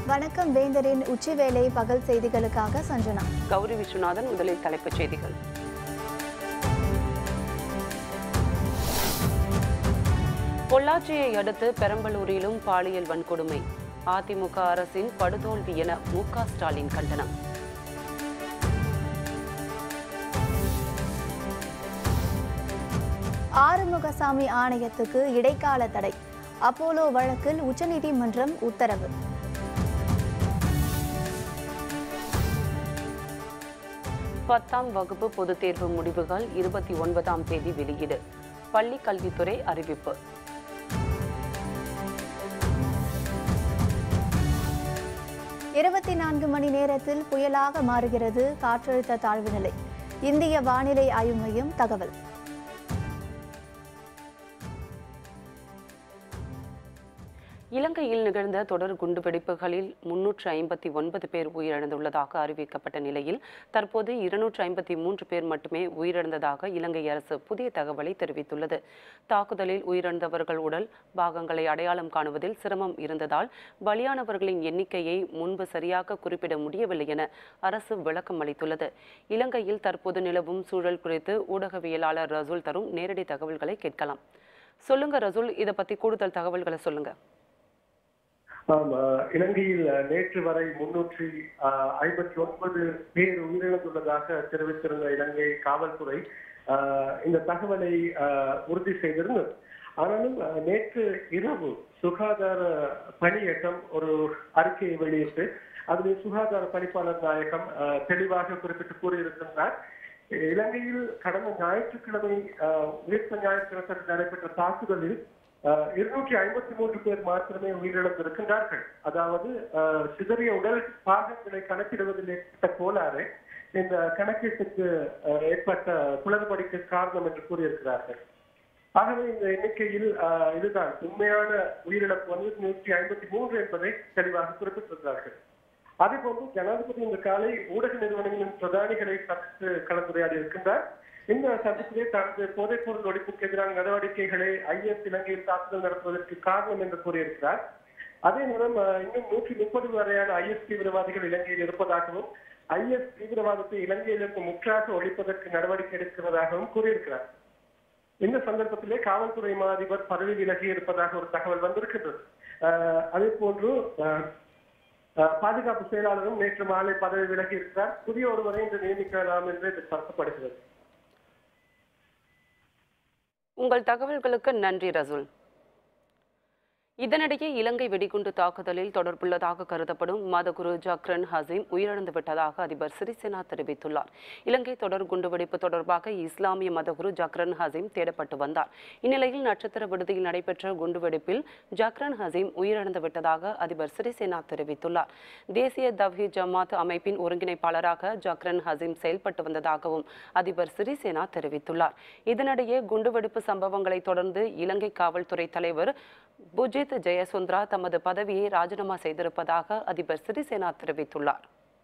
வணக்கம் வேந்தரின் உச்சிவேளை பகல் செய்திகளுக்காக சஞ்சனா கௌரி விஸ்வநாதன் முதலில் தலைப்புச் செய்திகள் பொள்ளாச்சியை அடுத்து பெரம்பலூரிலும் பாலியல் வன்கொடுமை அதிமுக அரசின் படுதோல்வி என மு க ஸ்டாலின் கண்டனம் ஆறுமுகசாமி ஆணையத்துக்கு இடைக்கால தடை அப்போலோ வழக்கில் உச்சநீதிமன்றம் உத்தரவு பத்தாம் வகுப்பு பொதுத் தேர்வு முடிவுகள் இருபத்தி ஒன்பதாம் தேதி வெளியீடு பள்ளி கல்வித்துறை அறிவிப்பு இருபத்தி நான்கு மணி நேரத்தில் புயலாக மாறுகிறது காற்றழுத்த தாழ்வு நிலை இந்திய வானிலை ஆய்வு மையம் தகவல் இலங்கையில் நிகழ்ந்த தொடர் குண்டுவெடிப்புகளில் முன்னூற்று ஐம்பத்தி ஒன்பது பேர் உயிரிழந்துள்ளதாக அறிவிக்கப்பட்ட நிலையில் தற்போது இருநூற்று ஐம்பத்தி மூன்று பேர் மட்டுமே உயிரிழந்ததாக இலங்கை அரசு புதிய தகவலை தெரிவித்துள்ளது தாக்குதலில் உயிரிழந்தவர்கள் உடல் பாகங்களை அடையாளம் காணுவதில் சிரமம் இருந்ததால் பலியானவர்களின் எண்ணிக்கையை முன்பு சரியாக குறிப்பிட முடியவில்லை என அரசு விளக்கம் அளித்துள்ளது இலங்கையில் தற்போது நிலவும் சூழல் குறித்து ஊடகவியலாளர் ரசூல் தரும் நேரடி தகவல்களை கேட்கலாம் சொல்லுங்க ரசூல் இதை பத்தி கூடுதல் தகவல்களை சொல்லுங்க ஆம் அஹ், இலங்கையில் அஹ், நேற்று வரை முன்னூற்றி ஐம்பத்தி ஒன்பது பேர் உயிரிழந்துள்ளதாக தெரிவித்திருந்த இலங்கை காவல்துறை அஹ், இந்த தகவலை அஹ், உறுதி செய்திருந்தது ஆனாலும் அஹ், நேற்று இரவு சுகாதார பணியகம் ஒரு அறிக்கையை வெளியிட்டு அதில் சுகாதார பணிப்பாளர் நாயகம் அஹ், தெளிவாக குறிப்பிட்டு கூறியிருக்கின்றார் இலங்கையில் கடந்த ஞாயிற்றுக்கிழமை அஹ், உயிர்த்த ஞாயிற்றுக்கிழமை நடைபெற்ற தாக்குதலில் இருநூற்றி ஐம்பத்தி மூன்று பேர் மாத்திரமே உயிரிழந்திருக்கின்றார்கள் அதாவது அஹ், சிதறிய உடல் பாகங்களை கணக்கிடுவதில் ஏற்பட்ட கோளாறு இந்த கணக்கீட்டுக்கு அஹ், ஏற்பட்ட குளறுபடிக்கு காரணம் என்று கூறியிருக்கிறார்கள் ஆகவே இந்த எண்ணிக்கையில் அஹ், இதுதான் உண்மையான உயிரிழப்பு வந்து நூற்றி ஐம்பத்தி மூன்று என்பதை தெளிவாக குறிப்பிட்டிருக்கிறார்கள் அதே போன்று ஜனாதிபதி இந்த காலை ஊடக நிறுவனங்களின் பிரதானிகளை சந்தித்து கலந்துரையாடி இருக்கின்றார் இந்த சந்திப்பிலே தனது போதைப் பொருள் ஒழிப்புக்கு எதிரான நடவடிக்கைகளை ஐஎஸ் இலங்கையில் தாக்குதல் நடத்துவதற்கு காரணம் என்று கூறியிருக்கிறார் அதே நேரம் அஹ், இன்னும் நூற்றி முப்பது வரையான ஐஎஸ் தீவிரவாதிகள் இலங்கையில் இருப்பதாகவும் ஐஎஸ் தீவிரவாதத்தை இலங்கையிலிருந்து முற்றாக ஒழிப்பதற்கு நடவடிக்கை எடுக்கிறதாகவும் கூறியிருக்கிறார் இந்த சந்தர்ப்பத்திலே காவல்துறை மா அதிபர் பதவி விலகி இருப்பதாக ஒரு தகவல் வந்திருக்கின்றது அஹ், அதே போன்று அஹ், அஹ், பாதுகாப்பு செயலாளரும் நேற்று மாலை பதவி விலகி இருக்கிறார் புதிய ஒருவரை இன்று நியமிக்கலாம் என்று எதிர்பார்க்கப்படுகிறது உங்கள் தகவல்களுக்கு நன்றி ரசூல் இதனிடையே இலங்கை வெடிகுண்டு தாக்குதலில் தொடர்புள்ளதாக கருதப்படும் மதகுரு ஜக்ரன் ஹசீம் உயிரிழந்து விட்டதாக அதிபர் சிறிசேனா தெரிவித்துள்ளார் இலங்கை தொடர் குண்டுவெடிப்பு தொடர்பாக இஸ்லாமிய மதகுரு ஜக்ரன் ஹசீம் தேடப்பட்டு வந்தார் இந்நிலையில் நட்சத்திர விடுதியில் நடைபெற்ற குண்டுவெடிப்பில் ஜக்ரன் ஹசீம் உயிரிழந்து விட்டதாக அதிபர் சிறிசேனா தெரிவித்துள்ளார் தேசிய தவ்ஹி ஜமாத் அமைப்பின் ஒருங்கிணைப்பாளராக ஜக்ரன் ஹசீம் செயல்பட்டு வந்ததாகவும் அதிபர் சிறிசேனா தெரிவித்துள்ளார் இதனிடையே குண்டுவெடிப்பு சம்பவங்களை தொடர்ந்து இலங்கை காவல்துறை தலைவர் புஜித் ஜெயசுந்தரா தமது பதவியை ராஜினாமா செய்திருப்பதாக அதிபர் சிறிசேனா தெரிவித்துள்ளார்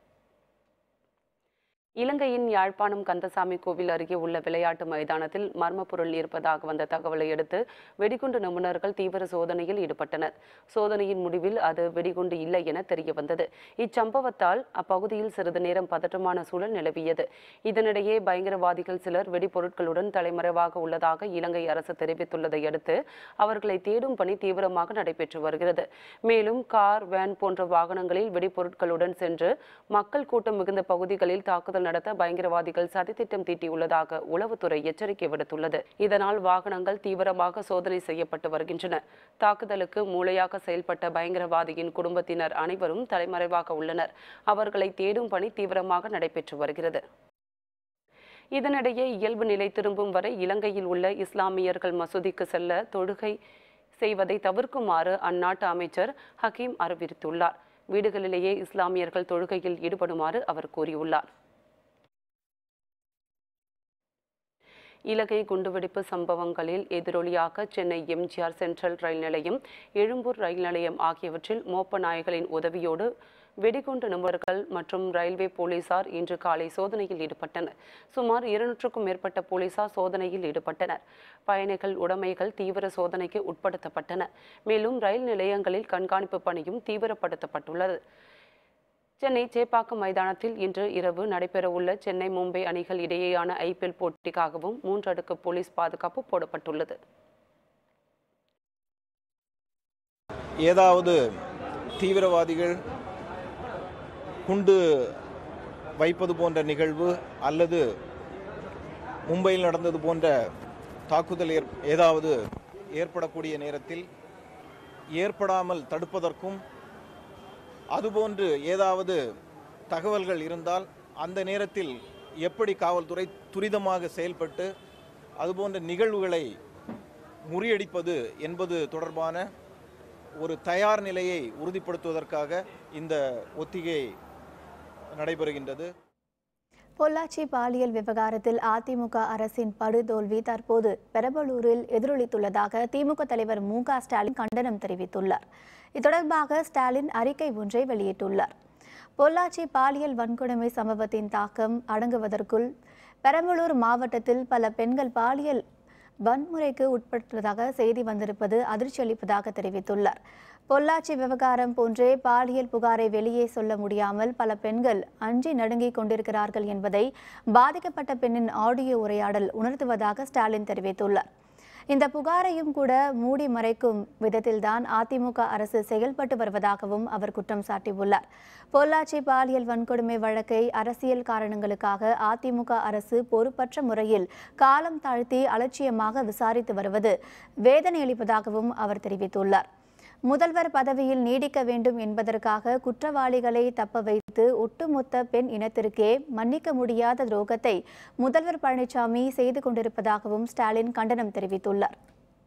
இலங்கையின் யாழ்ப்பாணம் கந்தசாமி கோவில் அருகே உள்ள விளையாட்டு மைதானத்தில் மர்ம பொருள் இருப்பதாக வந்த தகவலை அடுத்து வெடிகுண்டு நிபுணர்கள் தீவிர சோதனையில் ஈடுபட்டனர் சோதனையின் முடிவில் அது வெடிகுண்டு இல்லை என தெரிய வந்தது இச்சம்பவத்தால் அப்பகுதியில் சிறிது நேரம் பதற்றமான சூழல் நிலவியது இதனிடையே பயங்கரவாதிகள் சிலர் வெடிபொருட்களுடன் தலைமறைவாக உள்ளதாக இலங்கை அரசு தெரிவித்துள்ளதை அடுத்து அவர்களை தேடும் பணி தீவிரமாக நடைபெற்று வருகிறது மேலும் கார் வேன் போன்ற வாகனங்களில் வெடிபொருட்களுடன் சென்று மக்கள் கூட்டம் மிகுந்த பகுதிகளில் தாக்குதல் நடத்த பயங்கரவாதிகள் சதித்திட்டம் தீட்டியுள்ளதாக உளவுத்துறை எச்சரிக்கை விடுத்துள்ளது இதனால் வாகனங்கள் தீவிரமாக சோதனை செய்யப்பட்டு வருகின்றன தாக்குதலுக்கு மூளையாக செயல்பட்ட பயங்கரவாதியின் குடும்பத்தினர் அனைவரும் தலைமறைவாக உள்ளனர் அவர்களை தேடும் பணி தீவிரமாக நடைபெற்று வருகிறது இதனிடையே இயல்பு நிலை திரும்பும் வரை இலங்கையில் உள்ள இஸ்லாமியர்கள் மசூதிக்கு செல்ல தொழுகை செய்வதை தவிர்க்குமாறு அந்நாட்டு அமைச்சர் ஹக்கீம் அறிவித்துள்ளார் வீடுகளிலேயே இஸ்லாமியர்கள் தொழுகையில் ஈடுபடுமாறு அவர் கூறியுள்ளார் இலங்கை குண்டுவெடிப்பு சம்பவங்களில் எதிரொலியாக சென்னை எம்ஜிஆர் சென்ட்ரல் ரயில் நிலையம் எழும்பூர் ரயில் நிலையம் ஆகியவற்றில் மோப்ப நாய்களின் உதவியோடு வெடிகுண்டு நிபுணர்கள் மற்றும் ரயில்வே போலீசார் இன்று காலை சோதனையில் ஈடுபட்டனர் சுமார் இருநூற்றுக்கும் மேற்பட்ட போலீசார் சோதனையில் ஈடுபட்டனர் பயணிகள் உடைமைகள் தீவிர சோதனைக்கு உட்படுத்தப்பட்டன மேலும் ரயில் நிலையங்களில் கண்காணிப்பு பணியும் தீவிரப்படுத்தப்பட்டுள்ளது சென்னை சேப்பாக்கம் மைதானத்தில் இன்று இரவு நடைபெறவுள்ள சென்னை மும்பை அணிகள் இடையேயான ஐபிஎல் போட்டிக்காகவும் மூன்று அடுக்கு போலீஸ் பாதுகாப்பு போடப்பட்டுள்ளது ஏதாவது தீவிரவாதிகள் குண்டு வைப்பது போன்ற நிகழ்வு அல்லது மும்பையில் நடந்தது போன்ற தாக்குதல் ஏற் ஏதாவது ஏற்படக்கூடிய நேரத்தில் ஏற்படாமல் தடுப்பதற்கும் அதுபோன்று ஏதாவது தகவல்கள் இருந்தால் அந்த நேரத்தில் எப்படி காவல்துறை துரிதமாக செயல்பட்டு அதுபோன்ற நிகழ்வுகளை முறியடிப்பது என்பது தொடர்பான ஒரு தயார் நிலையை உறுதிப்படுத்துவதற்காக இந்த ஒத்திகை நடைபெறுகின்றது பொள்ளாச்சி பாலியல் விவகாரத்தில் அதிமுக அரசின் படுதோல்வி தற்போது பெரம்பலூரில் எதிரொலித்துள்ளதாக திமுக தலைவர் மு க ஸ்டாலின் கண்டனம் தெரிவித்துள்ளார் இது தொடர்பாக ஸ்டாலின் அறிக்கை ஒன்றை வெளியிட்டுள்ளார் பொள்ளாச்சி பாலியல் வன்கொடுமை சம்பவத்தின் தாக்கம் அடங்குவதற்குள் பெரம்பலூர் மாவட்டத்தில் பல பெண்கள் பாலியல் வன்முறைக்கு உட்பட்டுள்ளதாக செய்தி வந்திருப்பது அதிர்ச்சி அளிப்பதாக தெரிவித்துள்ளார் பொள்ளாச்சி விவகாரம் போன்றே பாலியல் புகாரை வெளியே சொல்ல முடியாமல் பல பெண்கள் அஞ்சி நடுங்கிக் கொண்டிருக்கிறார்கள் என்பதை பாதிக்கப்பட்ட பெண்ணின் ஆடியோ உரையாடல் உணர்த்துவதாக ஸ்டாலின் தெரிவித்துள்ளார் இந்த புகாரையும் கூட மூடி மறைக்கும் விதத்தில்தான் அதிமுக அரசு செயல்பட்டு வருவதாகவும் அவர் குற்றம் சாட்டியுள்ளார் பொள்ளாச்சி பாலியல் வன்கொடுமை வழக்கை அரசியல் காரணங்களுக்காக அதிமுக அரசு பொறுப்பற்ற முறையில் காலம் தாழ்த்தி அலட்சியமாக விசாரித்து வருவது வேதனை அளிப்பதாகவும் அவர் தெரிவித்துள்ளார் முதல்வர் பதவியில் நீடிக்க வேண்டும் என்பதற்காக குற்றவாளிகளை தப்ப வைத்து ஒட்டுமொத்த பெண் இனத்திற்கே மன்னிக்க முடியாத துரோகத்தை முதல்வர் பழனிசாமி செய்து கொண்டிருப்பதாகவும் ஸ்டாலின் கண்டனம் தெரிவித்துள்ளார்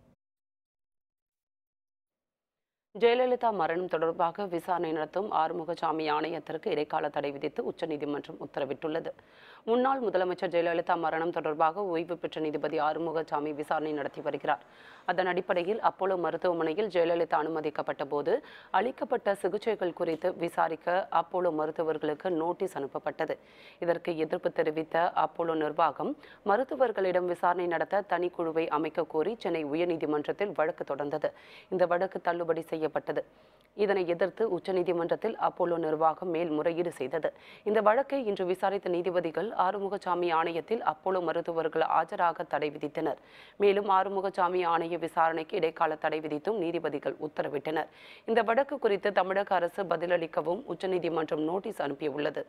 ஜெயலலிதா மரணம் தொடர்பாக விசாரணை நடத்தும் ஆறுமுகசாமி ஆணையத்திற்கு இடைக்கால தடை விதித்து உச்சநீதிமன்றம் உத்தரவிட்டுள்ளது முன்னாள் முதலமைச்சர் ஜெயலலிதா மரணம் தொடர்பாக ஓய்வு பெற்ற நீதிபதி ஆறுமுகசாமி விசாரணை நடத்தி வருகிறார் அதன் அடிப்படையில் அப்போலோ மருத்துவமனையில் ஜெயலலிதா அனுமதிக்கப்பட்ட போது அளிக்கப்பட்ட சிகிச்சைகள் குறித்து விசாரிக்க அப்போலோ மருத்துவர்களுக்கு நோட்டீஸ் அனுப்பப்பட்டது இதற்கு எதிர்ப்பு தெரிவித்த அப்போலோ நிர்வாகம் மருத்துவர்களிடம் விசாரணை நடத்த தனிக்குழுவை அமைக்க கோரி சென்னை உயர்நீதிமன்றத்தில் வழக்கு தொடர்ந்தது இந்த வழக்கு தள்ளுபடி செய்யப்பட்டது இதனை எதிர்த்து உச்சநீதிமன்றத்தில் அப்போலோ நிர்வாகம் மேல்முறையீடு செய்தது இந்த வழக்கை இன்று விசாரித்த நீதிபதிகள் ஆறுமுகசாமி ஆணையத்தில் அப்போலோ மருத்துவர்கள் ஆஜராக தடை விதித்தனர் மேலும் ஆறுமுகசாமி ஆணைய விசாரணைக்கு இடைக்கால தடை விதித்தும் நீதிபதிகள் உத்தரவிட்டனர் இந்த வழக்கு குறித்து தமிழக அரசு பதிலளிக்கவும் உச்சநீதிமன்றம் நோட்டீஸ் அனுப்பியுள்ளது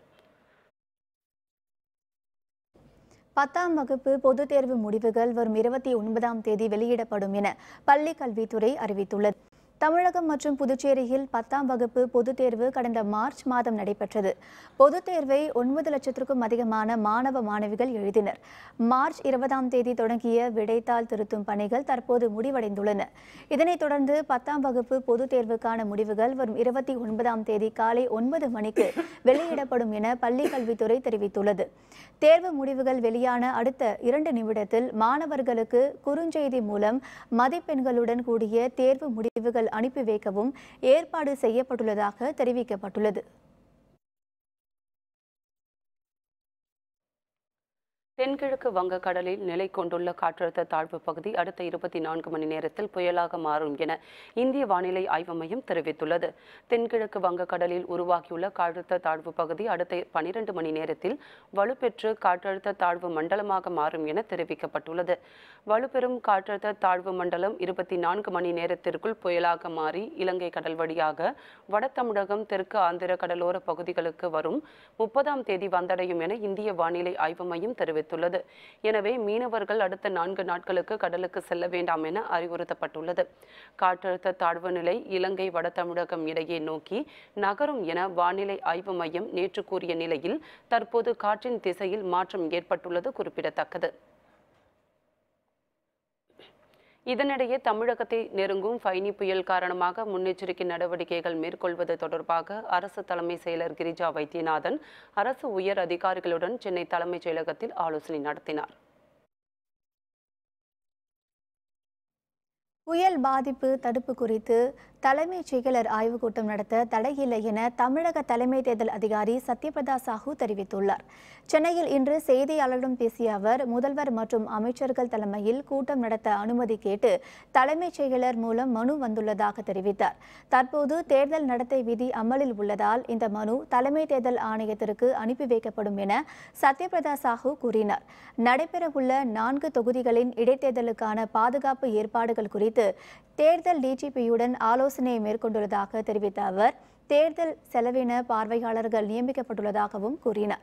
பத்தாம் வகுப்பு பொதுத் தேர்வு முடிவுகள் வரும் இருபத்தி ஒன்பதாம் தேதி வெளியிடப்படும் என பள்ளி கல்வித்துறை அறிவித்துள்ளது தமிழகம் மற்றும் புதுச்சேரியில் பத்தாம் வகுப்பு பொதுத் தேர்வு கடந்த மார்ச் மாதம் நடைபெற்றது பொதுத் தேர்வை ஒன்பது லட்சத்திற்கும் அதிகமான மாணவ மாணவிகள் எழுதினர் மார்ச் இருபதாம் தேதி தொடங்கிய விடைத்தாள் திருத்தும் பணிகள் தற்போது முடிவடைந்துள்ளன இதனைத் தொடர்ந்து பத்தாம் வகுப்பு பொதுத் தேர்வுக்கான முடிவுகள் வரும் இருபத்தி ஒன்பதாம் தேதி காலை ஒன்பது மணிக்கு வெளியிடப்படும் என பள்ளி கல்வித்துறை தெரிவித்துள்ளது தேர்வு முடிவுகள் வெளியான அடுத்த இரண்டு நிமிடத்தில் மாணவர்களுக்கு குறுஞ்செய்தி மூலம் மதிப்பெண்களுடன் கூடிய தேர்வு முடிவுகள் அனுப்பி வைக்கவும் ஏற்பாடு செய்யப்பட்டுள்ளதாக தெரிவிக்கப்பட்டுள்ளது தென்கிழக்கு வங்கக்கடலில் நிலை கொண்டுள்ள காற்றழுத்த தாழ்வு பகுதி அடுத்த இருபத்தி நான்கு மணி நேரத்தில் புயலாக மாறும் என இந்திய வானிலை ஆய்வு மையம் தெரிவித்துள்ளது தென்கிழக்கு வங்கக்கடலில் உருவாகியுள்ள காற்றழுத்த தாழ்வு பகுதி அடுத்த பனிரெண்டு மணி நேரத்தில் வலுப்பெற்று காற்றழுத்த தாழ்வு மண்டலமாக மாறும் என தெரிவிக்கப்பட்டுள்ளது வலுப்பெறும் காற்றழுத்த தாழ்வு மண்டலம் இருபத்தி நான்கு மணி நேரத்திற்குள் புயலாக மாறி இலங்கை கடல் வழியாக வட தமிழகம் தெற்கு ஆந்திர கடலோர பகுதிகளுக்கு வரும் முப்பதாம் தேதி வந்தடையும் என இந்திய வானிலை ஆய்வு மையம் தெரிவித்துள்ளது எனவே மீனவர்கள் அடுத்த நான்கு நாட்களுக்கு கடலுக்கு செல்ல வேண்டாம் என அறிவுறுத்தப்பட்டுள்ளது காற்றழுத்த தாழ்வு நிலை இலங்கை வட தமிழகம் இடையே நோக்கி நகரும் என வானிலை ஆய்வு மையம் நேற்று கூறிய நிலையில் தற்போது காற்றின் திசையில் மாற்றம் ஏற்பட்டுள்ளது குறிப்பிடத்தக்கது இதனிடையே தமிழகத்தை நெருங்கும் ஃபைனி புயல் காரணமாக முன்னெச்சரிக்கை நடவடிக்கைகள் மேற்கொள்வது தொடர்பாக அரசு தலைமை செயலர் கிரிஜா வைத்தியநாதன் அரசு உயர் அதிகாரிகளுடன் சென்னை தலைமைச் செயலகத்தில் ஆலோசனை நடத்தினார் புயல் பாதிப்பு தடுப்பு குறித்து தலைமைச் செயலர் ஆய்வுக் கூட்டம் நடத்த தடையில்லை என தமிழக தலைமை தேர்தல் அதிகாரி சத்யபிரதா சாஹூ தெரிவித்துள்ளார் சென்னையில் இன்று செய்தியாளர்களிடம் பேசிய அவர் முதல்வர் மற்றும் அமைச்சர்கள் தலைமையில் கூட்டம் நடத்த அனுமதி கேட்டு தலைமைச் செயலர் மூலம் மனு வந்துள்ளதாக தெரிவித்தார் தற்போது தேர்தல் நடத்தை விதி அமலில் உள்ளதால் இந்த மனு தலைமை தேர்தல் ஆணையத்திற்கு அனுப்பி வைக்கப்படும் என சத்யபிரதா சாஹூ கூறினார் நடைபெறவுள்ள நான்கு தொகுதிகளின் இடைத்தேர்தலுக்கான பாதுகாப்பு ஏற்பாடுகள் குறித்து தேர்தல் டிஜிபியுடன் ஆலோசனை மேற்கொண்டுள்ளதாக தெரிவித்த அவர் தேர்தல் செலவின பார்வையாளர்கள் நியமிக்கப்பட்டுள்ளதாகவும் கூறினார்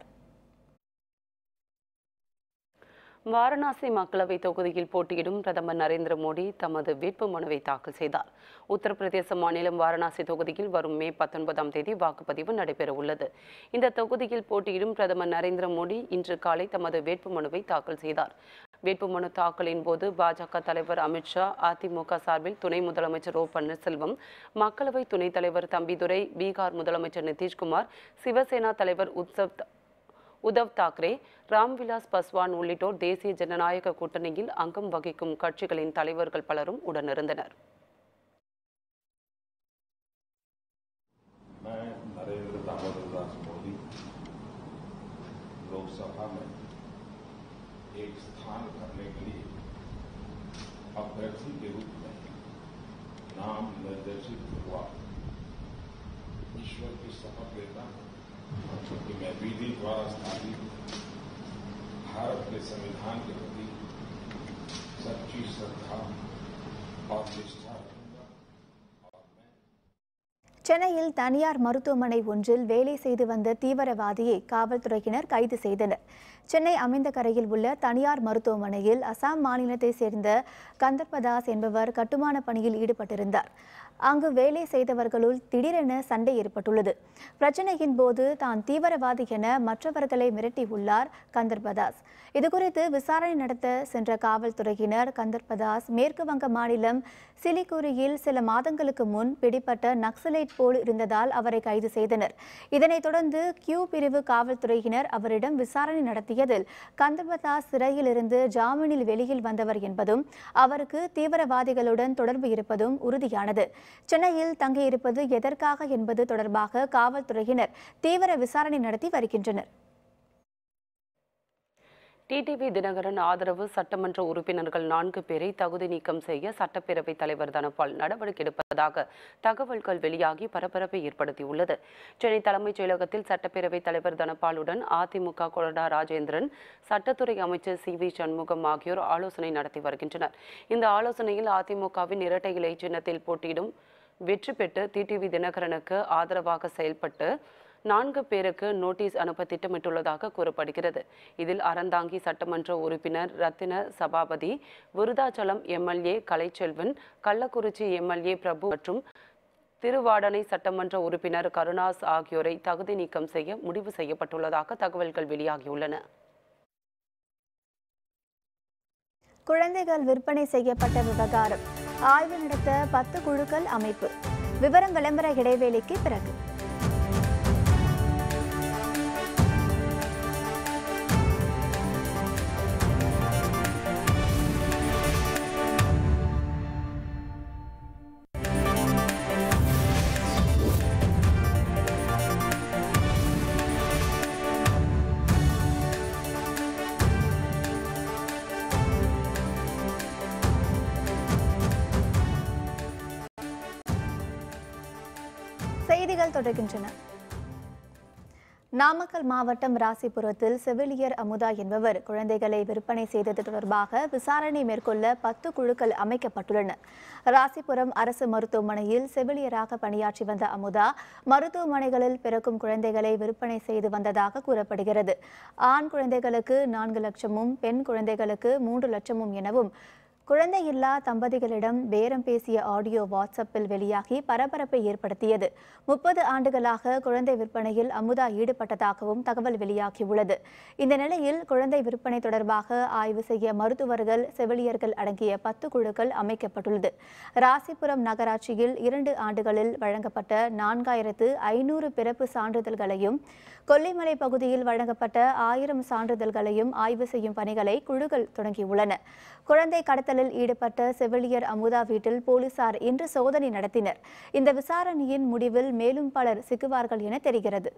வாரணாசி மக்களவை தொகுதியில் போட்டியிடும் பிரதமர் நரேந்திர மோடி தமது வேட்பு மனுவை தாக்கல் செய்தார் உத்தரப்பிரதேச மாநிலம் வாரணாசி தொகுதியில் வரும் மே பத்தொன்பதாம் தேதி வாக்குப்பதிவு நடைபெற உள்ளது இந்த தொகுதியில் போட்டியிடும் பிரதமர் நரேந்திர மோடி இன்று காலை தமது வேட்பு மனுவை தாக்கல் செய்தார் வேட்புமனு தாக்கலின் போது பாஜக தலைவர் அமித்ஷா அதிமுக சார்பில் துணை முதலமைச்சர் ஓ பன்னீர்செல்வம் மக்களவை துணைத் தலைவர் தம்பிதுரை பீகார் முதலமைச்சர் நிதிஷ்குமார் சிவசேனா தலைவர் உத்சவ் உத்தவ் தாக்கரே ராம்விலாஸ் பஸ்வான் உள்ளிட்டோர் தேசிய ஜனநாயக கூட்டணியில் அங்கம் வகிக்கும் கட்சிகளின் தலைவர்கள் பலரும் உடனிருந்தனர் मैं नरेंद्र दामोदर दास मोदी लोकसभा में एक स्थान करने के लिए अभ्यर्थी के रूप में नाम निर्देशित हुआ ईश्वर की शपथ लेता हूं कि मैं विधि द्वारा स्थापित भारत के संविधान के प्रति सच्ची श्रद्धा और निष्ठा रखूंगा और मैं சென்னையில் தனியார் மருத்துவமனை ஒன்றில் வேலை செய்து வந்த தீவிரவாதியை காவல்துறையினர் கைது செய்தனர் சென்னை அமைந்தகரையில் உள்ள தனியார் மருத்துவமனையில் அசாம் மாநிலத்தை சேர்ந்த கந்தர்பதாஸ் என்பவர் கட்டுமான பணியில் ஈடுபட்டிருந்தார் அங்கு வேலை செய்தவர்களுள் திடீரென சண்டை ஏற்பட்டுள்ளது பிரச்சனையின் போது தான் தீவிரவாதி என மற்றவர்களை மிரட்டியுள்ளார் கந்தர்பதாஸ் இதுகுறித்து விசாரணை நடத்த சென்ற காவல்துறையினர் கந்தர்பதாஸ் மேற்கு வங்க மாநிலம் சிலிகுரியில் சில மாதங்களுக்கு முன் பிடிப்பட்ட நக்சலைட் போல் இருந்ததால் அவரை கைது செய்தனர் இதனைத் தொடர்ந்து கியூ பிரிவு காவல்துறையினர் அவரிடம் விசாரணை நடத்தியதில் கந்தர்பதாஸ் சிறையிலிருந்து ஜாமீனில் வெளியில் வந்தவர் என்பதும் அவருக்கு தீவிரவாதிகளுடன் தொடர்பு இருப்பதும் உறுதியானது சென்னையில் தங்கியிருப்பது எதற்காக என்பது தொடர்பாக காவல்துறையினர் தீவிர விசாரணை நடத்தி வருகின்றனர் டிடிவி தினகரன் ஆதரவு சட்டமன்ற உறுப்பினர்கள் நான்கு பேரை தகுதி நீக்கம் செய்ய சட்டப்பேரவைத் தலைவர் தனபால் நடவடிக்கை எடுப்பதாக தகவல்கள் வெளியாகி பரபரப்பை ஏற்படுத்தியுள்ளது சென்னை தலைமைச் செயலகத்தில் சட்டப்பேரவைத் தலைவர் தனபாலுடன் அதிமுக கொறடா ராஜேந்திரன் சட்டத்துறை அமைச்சர் சி வி சண்முகம் ஆகியோர் ஆலோசனை நடத்தி வருகின்றனர் இந்த ஆலோசனையில் அதிமுகவின் இரட்டை இலை சின்னத்தில் போட்டியிடும் வெற்றி பெற்று டிடிவி தினகரனுக்கு ஆதரவாக செயல்பட்டு நான்கு பேருக்கு நோட்டீஸ் அனுப்ப திட்டமிட்டுள்ளதாக கூறப்படுகிறது இதில் அறந்தாங்கி சட்டமன்ற உறுப்பினர் ரத்தின சபாபதி விருதாச்சலம் எம்எல்ஏ கலைச்செல்வன் கள்ளக்குறிச்சி எம்எல்ஏ பிரபு மற்றும் திருவாடனை சட்டமன்ற உறுப்பினர் கருணாஸ் ஆகியோரை தகுதி நீக்கம் செய்ய முடிவு செய்யப்பட்டுள்ளதாக தகவல்கள் வெளியாகியுள்ளன குழந்தைகள் விற்பனை செய்யப்பட்ட விவகாரம் ஆய்வு நடத்த பத்து குழுக்கள் அமைப்பு விவரம் விளம்பர இடைவேளைக்கு பிறகு செய்திகள் தொடர்கின்றன நாமக்கல் மாவட்டம் ராசிபுரத்தில் செவிலியர் அமுதா என்பவர் குழந்தைகளை விற்பனை செய்தது தொடர்பாக விசாரணை மேற்கொள்ள பத்து குழுக்கள் அமைக்கப்பட்டுள்ளன ராசிபுரம் அரசு மருத்துவமனையில் செவிலியராக பணியாற்றி வந்த அமுதா மருத்துவமனைகளில் பிறக்கும் குழந்தைகளை விற்பனை செய்து வந்ததாக கூறப்படுகிறது ஆண் குழந்தைகளுக்கு நான்கு லட்சமும் பெண் குழந்தைகளுக்கு மூன்று லட்சமும் எனவும் குழந்தையில்லா தம்பதிகளிடம் பேரம் பேசிய ஆடியோ வாட்ஸ்அப்பில் வெளியாகி பரபரப்பை ஏற்படுத்தியது முப்பது ஆண்டுகளாக குழந்தை விற்பனையில் அமுதா ஈடுபட்டதாகவும் தகவல் வெளியாகியுள்ளது இந்த நிலையில் குழந்தை விற்பனை தொடர்பாக ஆய்வு செய்ய மருத்துவர்கள் செவிலியர்கள் அடங்கிய பத்து குழுக்கள் அமைக்கப்பட்டுள்ளது ராசிபுரம் நகராட்சியில் இரண்டு ஆண்டுகளில் வழங்கப்பட்ட நான்காயிரத்து ஐநூறு பிறப்பு சான்றிதழ்களையும் கொல்லிமலை பகுதியில் வழங்கப்பட்ட ஆயிரம் சான்றிதழ்களையும் ஆய்வு செய்யும் பணிகளை குழுக்கள் தொடங்கியுள்ளன குழந்தை கடத்தல் கடத்தலில் ஈடுபட்ட செவிலியர் அமுதா வீட்டில் போலீசார் இன்று சோதனை நடத்தினர் இந்த விசாரணையின் முடிவில் மேலும் பலர் சிக்குவார்கள் என தெரிகிறது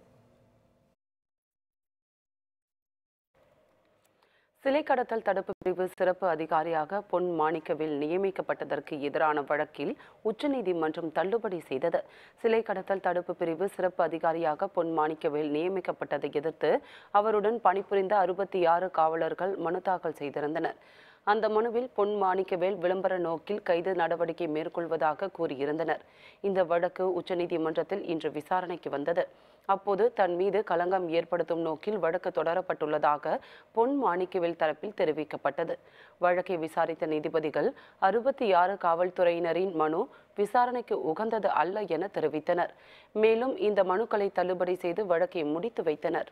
சிலை கடத்தல் தடுப்பு பிரிவு சிறப்பு அதிகாரியாக பொன் மாணிக்கவேல் நியமிக்கப்பட்டதற்கு எதிரான வழக்கில் உச்சநீதிமன்றம் தள்ளுபடி செய்தது சிலை கடத்தல் தடுப்பு பிரிவு சிறப்பு அதிகாரியாக பொன் மாணிக்கவேல் நியமிக்கப்பட்டதை எதிர்த்து அவருடன் பணிபுரிந்த அறுபத்தி ஆறு காவலர்கள் மனு தாக்கல் செய்திருந்தனர் அந்த மனுவில் பொன் மாணிக்கவேல் விளம்பர நோக்கில் கைது நடவடிக்கை மேற்கொள்வதாக கூறியிருந்தனர் இந்த வழக்கு உச்சநீதிமன்றத்தில் இன்று விசாரணைக்கு வந்தது அப்போது தன் மீது களங்கம் ஏற்படுத்தும் நோக்கில் வழக்கு தொடரப்பட்டுள்ளதாக பொன் மாணிக்கவேல் தரப்பில் தெரிவிக்கப்பட்டது வழக்கை விசாரித்த நீதிபதிகள் அறுபத்தி ஆறு காவல்துறையினரின் மனு விசாரணைக்கு உகந்தது அல்ல என தெரிவித்தனர் மேலும் இந்த மனுக்களை தள்ளுபடி செய்து வழக்கை முடித்து வைத்தனர்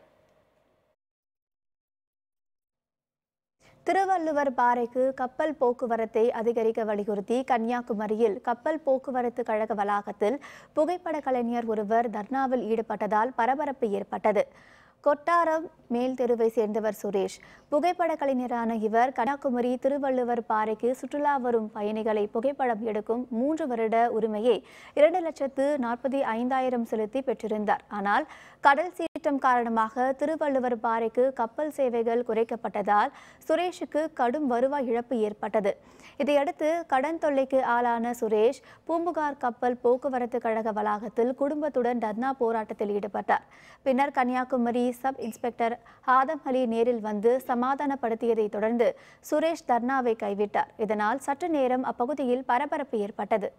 திருவள்ளுவர் பாறைக்கு கப்பல் போக்குவரத்தை அதிகரிக்க வலியுறுத்தி கன்னியாகுமரியில் கப்பல் போக்குவரத்து கழக வளாகத்தில் புகைப்பட கலைஞர் ஒருவர் தர்ணாவில் ஈடுபட்டதால் பரபரப்பு ஏற்பட்டது கொட்டாரம் மேல் தெருவை சேர்ந்தவர் சுரேஷ் புகைப்பட கலைஞரான இவர் கன்னியாகுமரி திருவள்ளுவர் பாறைக்கு சுற்றுலா வரும் பயணிகளை புகைப்படம் எடுக்கும் மூன்று வருட உரிமையை இரண்டு லட்சத்து நாற்பத்தி ஐந்தாயிரம் செலுத்தி பெற்றிருந்தார் ஆனால் கடல் சீற்றம் காரணமாக திருவள்ளுவர் பாறைக்கு கப்பல் சேவைகள் குறைக்கப்பட்டதால் சுரேஷுக்கு கடும் வருவாய் இழப்பு ஏற்பட்டது இதையடுத்து கடன் தொல்லைக்கு ஆளான சுரேஷ் பூம்புகார் கப்பல் போக்குவரத்து கழக வளாகத்தில் குடும்பத்துடன் தர்ணா போராட்டத்தில் ஈடுபட்டார் பின்னர் கன்னியாகுமரி சப் இன்ஸ்பெக்டர் ஆதம் அலி நேரில் வந்து சமாதானப்படுத்தியதைத் தொடர்ந்து சுரேஷ் தர்ணாவை கைவிட்டார் இதனால் சற்று நேரம் அப்பகுதியில் பரபரப்பு ஏற்பட்டது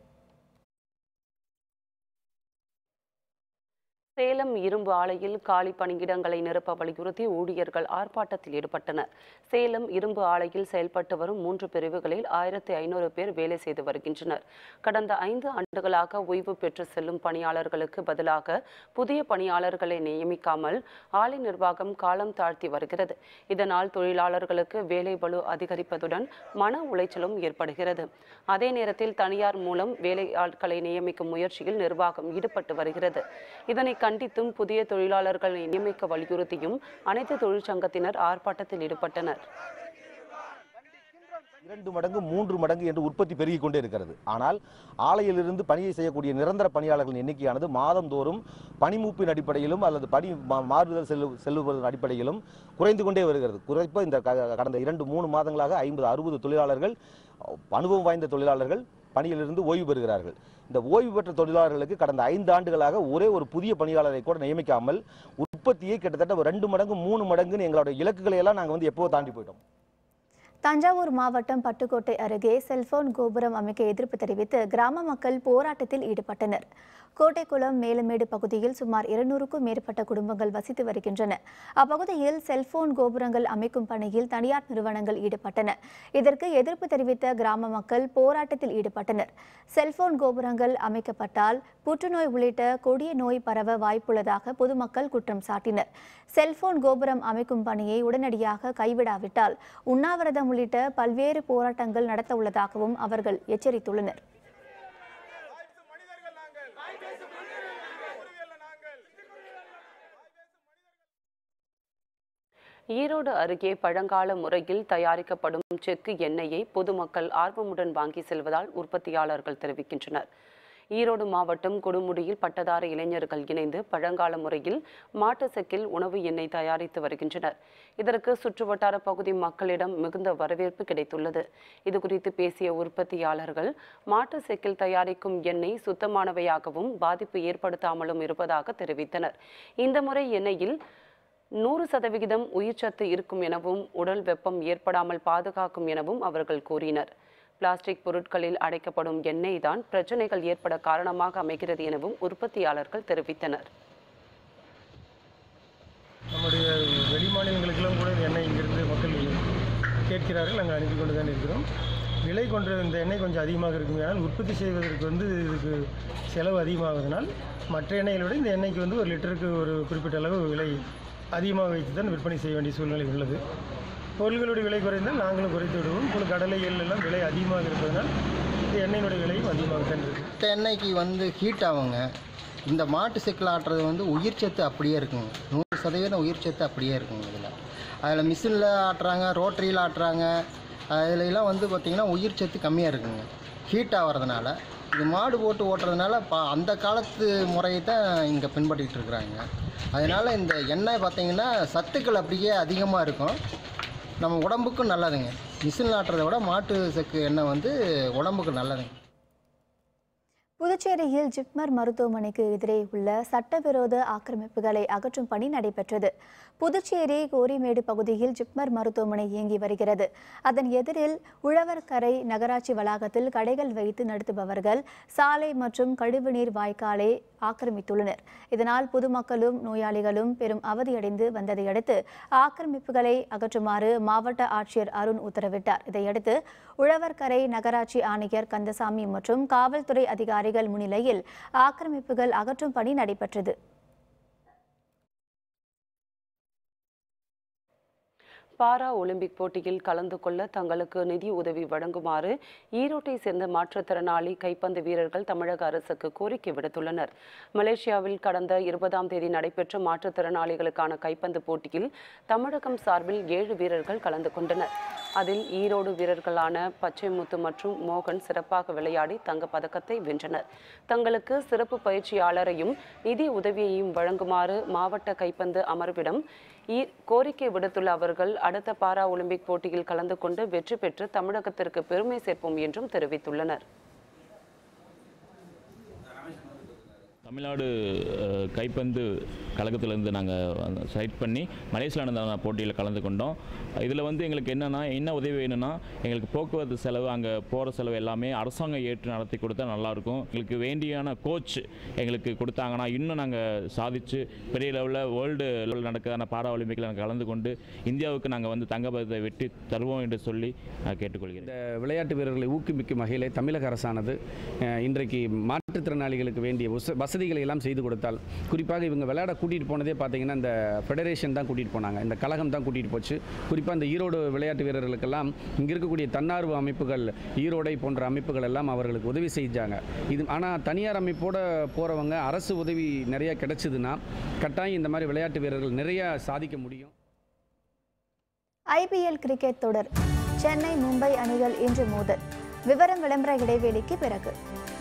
சேலம் இரும்பு ஆலையில் காலி பணியிடங்களை நிரப்ப வலியுறுத்தி ஊழியர்கள் ஆர்ப்பாட்டத்தில் ஈடுபட்டனர் சேலம் இரும்பு ஆலையில் செயல்பட்டு வரும் மூன்று பிரிவுகளில் ஆயிரத்தி ஐநூறு பேர் வேலை செய்து வருகின்றனர் கடந்த ஐந்து ஆண்டுகளாக ஓய்வு பெற்று செல்லும் பணியாளர்களுக்கு பதிலாக புதிய பணியாளர்களை நியமிக்காமல் ஆலை நிர்வாகம் காலம் தாழ்த்தி வருகிறது இதனால் தொழிலாளர்களுக்கு வேலை பளு அதிகரிப்பதுடன் மன உளைச்சலும் ஏற்படுகிறது அதே நேரத்தில் தனியார் மூலம் வேலை ஆட்களை நியமிக்கும் முயற்சியில் நிர்வாகம் ஈடுபட்டு வருகிறது இதனை கண்டித்தும் புதிய தொழிலாளர்களை நியமிக்க வலியுறுத்தியும் அனைத்து தொழிற்சங்கத்தினர் ஆர்ப்பாட்டத்தில் ஈடுபட்டனர் இரண்டு மடங்கு மூன்று மடங்கு என்று உற்பத்தி பெருகிக் கொண்டே இருக்கிறது ஆனால் ஆலையிலிருந்து பணியை செய்யக்கூடிய நிரந்தர பணியாளர்களின் எண்ணிக்கையானது மாதந்தோறும் பணிமூப்பின் அடிப்படையிலும் அல்லது பணி மா- மாறுதல் செல்லு செல்லுவதன் அடிப்படையிலும் குறைந்து கொண்டே வருகிறது குறைப்பாக இந்த க- கடந்த இரண்டு மூணு மாதங்களாக ஐம்பது அறுபது தொழிலாளர்கள் அனுபவம் வாய்ந்த தொழிலாளர்கள் பணியிலிருந்து ஓய்வு பெறுகிறார்கள் இந்த ஓய்வு பெற்ற தொழிலாளர்களுக்கு கடந்த ஐந்து ஆண்டுகளாக ஒரே ஒரு புதிய பணியாளரை கூட நியமிக்காமல் உற்பத்தியை கிட்டத்தட்ட ஒரு ரெண்டு மடங்கு மூணு மடங்குன்னு எங்களோட இலக்குகளை எல்லாம் நாங்கள் வந்து எப்போ தாண்டி போயிட்டோம் தஞ்சாவூர் மாவட்டம் பட்டுக்கோட்டை அருகே செல்போன் கோபுரம் அமைக்க எதிர்ப்பு தெரிவித்து கிராம மக்கள் போராட்டத்தில் ஈடுபட்டனர் கோட்டைக்குளம் மேலமேடு பகுதியில் சுமார் இருநூறுக்கும் மேற்பட்ட குடும்பங்கள் வசித்து வருகின்றன அப்பகுதியில் செல்போன் கோபுரங்கள் அமைக்கும் பணியில் தனியார் நிறுவனங்கள் ஈடுபட்டன இதற்கு எதிர்ப்பு தெரிவித்த கிராம மக்கள் போராட்டத்தில் ஈடுபட்டனர் செல்போன் கோபுரங்கள் அமைக்கப்பட்டால் புற்றுநோய் உள்ளிட்ட கொடிய நோய் பரவ வாய்ப்புள்ளதாக பொதுமக்கள் குற்றம் சாட்டினர் செல்போன் கோபுரம் அமைக்கும் பணியை உடனடியாக கைவிடாவிட்டால் உண்ணாவிரதம் உள்ளிட்ட பல்வேறு போராட்டங்கள் நடத்த உள்ளதாகவும் அவர்கள் எச்சரித்துள்ளனர் ஈரோடு அருகே பழங்கால முறையில் தயாரிக்கப்படும் செக்கு எண்ணெயை பொதுமக்கள் ஆர்வமுடன் வாங்கி செல்வதால் உற்பத்தியாளர்கள் தெரிவிக்கின்றனர் ஈரோடு மாவட்டம் கொடுமுடியில் பட்டதாரி இளைஞர்கள் இணைந்து பழங்கால முறையில் மாட்டு செக்கில் உணவு எண்ணெய் தயாரித்து வருகின்றனர் இதற்கு சுற்றுவட்டார பகுதி மக்களிடம் மிகுந்த வரவேற்பு கிடைத்துள்ளது இது குறித்து பேசிய உற்பத்தியாளர்கள் மாட்டு செக்கில் தயாரிக்கும் எண்ணெய் சுத்தமானவையாகவும் பாதிப்பு ஏற்படுத்தாமலும் இருப்பதாக தெரிவித்தனர் இந்த முறை எண்ணெயில் நூறு சதவிகிதம் உயிர்ச்சத்து இருக்கும் எனவும் உடல் வெப்பம் ஏற்படாமல் பாதுகாக்கும் எனவும் அவர்கள் கூறினர் பிளாஸ்டிக் பொருட்களில் அடைக்கப்படும் எண்ணெய் தான் பிரச்சனைகள் ஏற்பட காரணமாக அமைகிறது எனவும் உற்பத்தியாளர்கள் தெரிவித்தனர் நம்முடைய வெளி மாநிலங்களுக்கெல்லாம் கூட இந்த எண்ணெய் இங்கிருந்து மக்கள் கேட்கிறார்கள் நாங்கள் அனுப்பி கொண்டு தான் இருக்கிறோம் விலை கொண்ட இந்த எண்ணெய் கொஞ்சம் அதிகமாக இருக்கும் ஆனால் உற்பத்தி செய்வதற்கு வந்து இதுக்கு செலவு அதிகமாவதனால் மற்ற எண்ணெய்களை விட இந்த எண்ணெய்க்கு வந்து ஒரு லிட்டருக்கு ஒரு குறிப்பிட்ட அளவு விலை அதிகமாக வைத்து தான் விற்பனை செய்ய வேண்டிய சூழ்நிலை உள்ளது பொருள்களுடைய விலை குறைந்தால் நாங்களும் குறைத்து விடுவோம் இப்போ கடலை எள் எல்லாம் விலை அதிகமாக இருப்பதனால் இந்த எண்ணெயினுடைய விலையும் அதிகமாக தான் இருக்குது மற்ற எண்ணெய்க்கு வந்து ஹீட் ஆகுங்க இந்த மாட்டு செக்கில் ஆட்டுறது வந்து உயிர் சத்து அப்படியே இருக்குங்க நூறு சதவீதம் உயிர் சத்து அப்படியே இருக்குங்க இதில் அதில் மிஷினில் ஆட்டுறாங்க ரோட்டரியில் ஆட்டுறாங்க அதுலலாம் வந்து பார்த்திங்கன்னா உயிர் சத்து கம்மியாக இருக்குங்க ஹீட் ஆகிறதுனால இது மாடு போட்டு ஓட்டுறதுனால பா அந்த காலத்து முறையை தான் இங்கே பின்பற்றிட்டு இருக்கிறாங்க அதனால் இந்த எண்ணெய் பார்த்திங்கன்னா சத்துக்கள் அப்படியே அதிகமாக இருக்கும் நம்ம உடம்புக்கும் நல்லதுங்க மிஷின் ஆட்டுறதை விட மாட்டு செக்கு எண்ணெய் வந்து உடம்புக்கு நல்லதுங்க புதுச்சேரியில் ஜிப்மர் மருத்துவமனைக்கு எதிரே உள்ள சட்டவிரோத ஆக்கிரமிப்புகளை அகற்றும் பணி நடைபெற்றது புதுச்சேரி கோரிமேடு பகுதியில் ஜிப்மர் மருத்துவமனை இயங்கி வருகிறது அதன் எதிரில் உழவர்கரை நகராட்சி வளாகத்தில் கடைகள் வைத்து நடத்துபவர்கள் சாலை மற்றும் கழிவுநீர் வாய்க்காலை ஆக்கிரமித்துள்ளனர் இதனால் பொதுமக்களும் நோயாளிகளும் பெரும் அவதியடைந்து வந்ததை அடுத்து ஆக்கிரமிப்புகளை அகற்றுமாறு மாவட்ட ஆட்சியர் அருண் உத்தரவிட்டார் இதையடுத்து உழவர்கரை நகராட்சி ஆணையர் கந்தசாமி மற்றும் காவல்துறை அதிகாரிகள் முன்னிலையில் ஆக்கிரமிப்புகள் அகற்றும் பணி நடைபெற்றது பாரா ஒலிம்பிக் போட்டியில் கலந்து கொள்ள தங்களுக்கு நிதி உதவி வழங்குமாறு ஈரோட்டை சேர்ந்த மாற்றுத்திறனாளி கைப்பந்து வீரர்கள் தமிழக அரசுக்கு கோரிக்கை விடுத்துள்ளனர் மலேசியாவில் கடந்த இருபதாம் தேதி நடைபெற்ற மாற்றுத்திறனாளிகளுக்கான கைப்பந்து போட்டியில் தமிழகம் சார்பில் ஏழு வீரர்கள் கலந்து கொண்டனர் அதில் ஈரோடு வீரர்களான பச்சைமுத்து மற்றும் மோகன் சிறப்பாக விளையாடி தங்கப் பதக்கத்தை வென்றனர் தங்களுக்கு சிறப்பு பயிற்சியாளரையும் நிதி உதவியையும் வழங்குமாறு மாவட்ட கைப்பந்து அமர்விடம் ஈ- கோரிக்கை விடுத்துள்ள அவர்கள் அடுத்த பாரா ஒலிம்பிக் போட்டியில் கலந்து கொண்டு வெற்றி பெற்று தமிழகத்திற்கு பெருமை சேர்ப்போம் என்றும் தெரிவித்துள்ளனர் தமிழ்நாடு அஹ், கைப்பந்து கழகத்திலேருந்து நாங்கள் செலக்ட் பண்ணி மலேசியாவில் நடந்த போட்டியில் கலந்து கொண்டோம் இதில் வந்து எங்களுக்கு என்னென்னா என்ன உதவி வேணும்னா எங்களுக்கு போக்குவரத்து செலவு அங்கே போகிற செலவு எல்லாமே அரசாங்கம் ஏற்று நடத்தி கொடுத்தா நல்லாயிருக்கும் எங்களுக்கு வேண்டியான கோச் எங்களுக்கு கொடுத்தாங்கன்னா இன்னும் நாங்கள் சாதித்து பெரிய லெவலில் வேர்ல்டு லெவலில் நடக்கிறதான பாரா ஒலிம்பிக்கில் நாங்கள் கலந்து கொண்டு இந்தியாவுக்கு நாங்கள் வந்து தங்கப்பதத்தை வெற்றி தருவோம் என்று சொல்லி நான் கேட்டுக்கொள்கிறேன் இந்த விளையாட்டு வீரர்களை ஊக்குவிக்கும் வகையில் தமிழக அரசானது அஹ், இன்றைக்கு மாற்றுத்திறனாளிகளுக்கு வேண்டிய உச- வசதிகளை எல்லாம் செய்து கொடுத்தால் குறிப்பாக இவங்க விளையாட கூட்டிகிட்டு போனதே பார்த்தீங்கன்னா இந்த ஃபெடரேஷன் தான் கூட்டிகிட்டு போனாங்க இந்த கழகம் தான் கூட்டிகிட்டு போச்சு குறிப்பாக இந்த ஈரோடு விளையாட்டு வீரர்களுக்கெல்லாம் இங்கே இருக்கக்கூடிய தன்னார்வ அமைப்புகள் ஈரோடை போன்ற அமைப்புகள் எல்லாம் அவர்களுக்கு உதவி செஞ்சாங்க இது ஆனால் தனியார் அமைப்போட போகிறவங்க அரசு உதவி நிறைய கிடைச்சதுன்னா கட்டாயம் இந்த மாதிரி விளையாட்டு வீரர்கள் நிறைய சாதிக்க முடியும் ஐபிஎல் கிரிக்கெட் தொடர் சென்னை மும்பை அணிகள் இன்று மோதல் விவரம் விளம்பர இடைவேளைக்கு பிறகு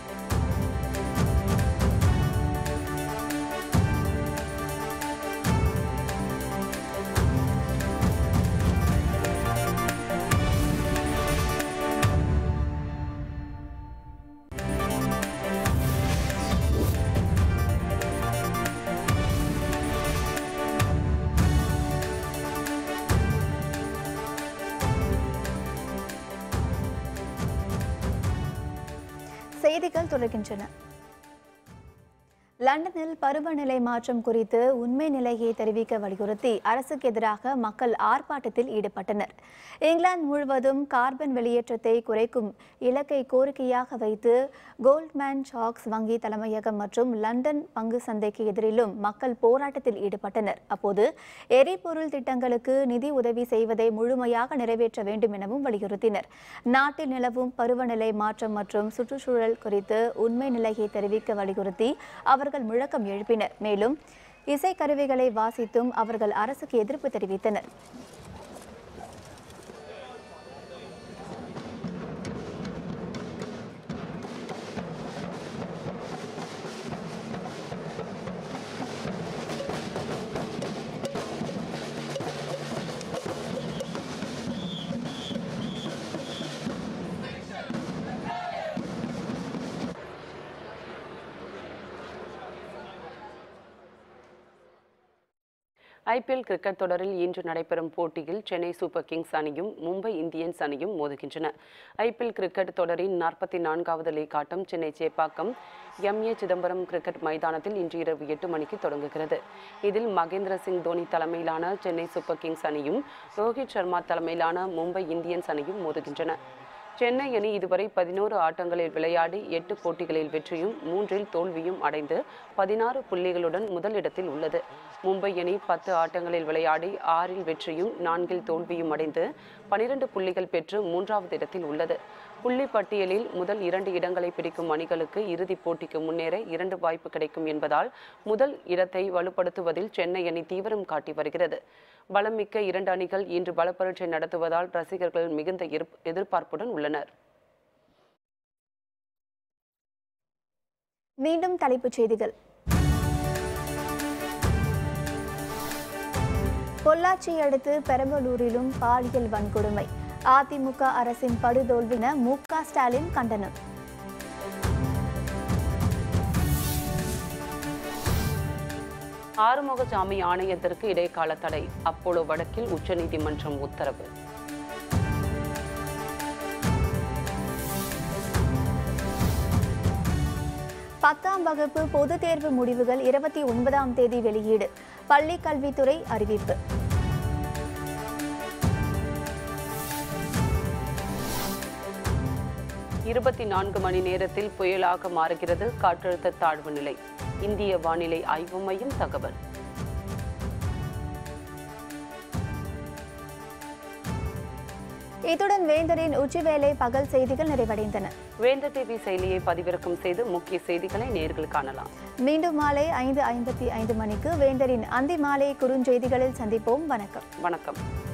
செய்திகள் தொடர்கின்றன லண்டனில் பருவநிலை மாற்றம் குறித்து உண்மை நிலையை தெரிவிக்க வலியுறுத்தி அரசுக்கு எதிராக மக்கள் ஆர்ப்பாட்டத்தில் ஈடுபட்டனர் இங்கிலாந்து முழுவதும் கார்பன் வெளியேற்றத்தை குறைக்கும் இலக்கை கோரிக்கையாக வைத்து கோல்ட்மேன் சாக்ஸ் வங்கி தலைமையகம் மற்றும் லண்டன் பங்கு சந்தைக்கு எதிரிலும் மக்கள் போராட்டத்தில் ஈடுபட்டனர் அப்போது எரிபொருள் திட்டங்களுக்கு நிதி உதவி செய்வதை முழுமையாக நிறைவேற்ற வேண்டும் எனவும் வலியுறுத்தினர் நாட்டில் நிலவும் பருவநிலை மாற்றம் மற்றும் சுற்றுச்சூழல் குறித்து உண்மை நிலையை தெரிவிக்க வலியுறுத்தி அவர்கள் முழக்கம் எழுப்பினர் மேலும் இசைக்கருவிகளை வாசித்தும் அவர்கள் அரசுக்கு எதிர்ப்பு தெரிவித்தனர் ஐபிஎல் கிரிக்கெட் தொடரில் இன்று நடைபெறும் போட்டியில் சென்னை சூப்பர் கிங்ஸ் அணியும் மும்பை இந்தியன்ஸ் அணியும் மோதுகின்றன ஐபிஎல் கிரிக்கெட் தொடரின் நாற்பத்தி நான்காவது லீக் ஆட்டம் சென்னை சேப்பாக்கம் எம்ஏ சிதம்பரம் கிரிக்கெட் மைதானத்தில் இன்று இரவு எட்டு மணிக்கு தொடங்குகிறது இதில் மகேந்திர சிங் தோனி தலைமையிலான சென்னை சூப்பர் கிங்ஸ் அணியும் ரோஹித் சர்மா தலைமையிலான மும்பை இந்தியன்ஸ் அணியும் மோதுகின்றன சென்னை அணி இதுவரை பதினோரு ஆட்டங்களில் விளையாடி எட்டு போட்டிகளில் வெற்றியும் மூன்றில் தோல்வியும் அடைந்து பதினாறு புள்ளிகளுடன் முதலிடத்தில் உள்ளது மும்பை அணி பத்து ஆட்டங்களில் விளையாடி ஆறில் வெற்றியும் நான்கில் தோல்வியும் அடைந்து பனிரெண்டு புள்ளிகள் பெற்று மூன்றாவது இடத்தில் உள்ளது புள்ளி பட்டியலில் முதல் இரண்டு இடங்களை பிடிக்கும் அணிகளுக்கு இறுதிப் போட்டிக்கு முன்னேற இரண்டு வாய்ப்பு கிடைக்கும் என்பதால் முதல் இடத்தை வலுப்படுத்துவதில் சென்னை அணி தீவிரம் காட்டி வருகிறது பலமிக்க இரண்டு அணிகள் இன்று பலப்பரீட்சை நடத்துவதால் ரசிகர்கள் மிகுந்த எதிர்ப்- எதிர்பார்ப்புடன் உள்ளனர் மீண்டும் தலைப்புச் செய்திகள் பொள்ளாச்சி அடுத்து பெரம்பலூரிலும் பாலியல் வன்கொடுமை அதிமுக அரசின் படுதோல்வின மு க ஸ்டாலின் கண்டனம் ஆறுமுகசாமி ஆணையத்திற்கு இடைக்கால தடை அப்போலோ வழக்கில் உச்சநீதிமன்றம் உத்தரவு பத்தாம் வகுப்பு பொதுத் தேர்வு முடிவுகள் இருபத்தி ஒன்பதாம் தேதி வெளியீடு பள்ளி கல்வித்துறை அறிவிப்பு இருபத்தி நான்கு மணி நேரத்தில் புயலாக மாறுகிறது காற்றழுத்த தாழ்வு நிலை இந்திய வானிலை ஆய்வு மையம் தகவல் இத்துடன் வேந்தரின் உச்சிவேளை பகல் செய்திகள் நிறைவடைந்தன வேந்தர் டிவி செயலியை பதிவிறக்கம் செய்து முக்கிய செய்திகளை நேர்கள் காணலாம் மீண்டும் மாலை ஐந்து ஐம்பத்தி ஐந்து மணிக்கு வேந்தரின் அந்தி மாலை குறுஞ்செய்திகளில் சந்திப்போம் வணக்கம் வணக்கம்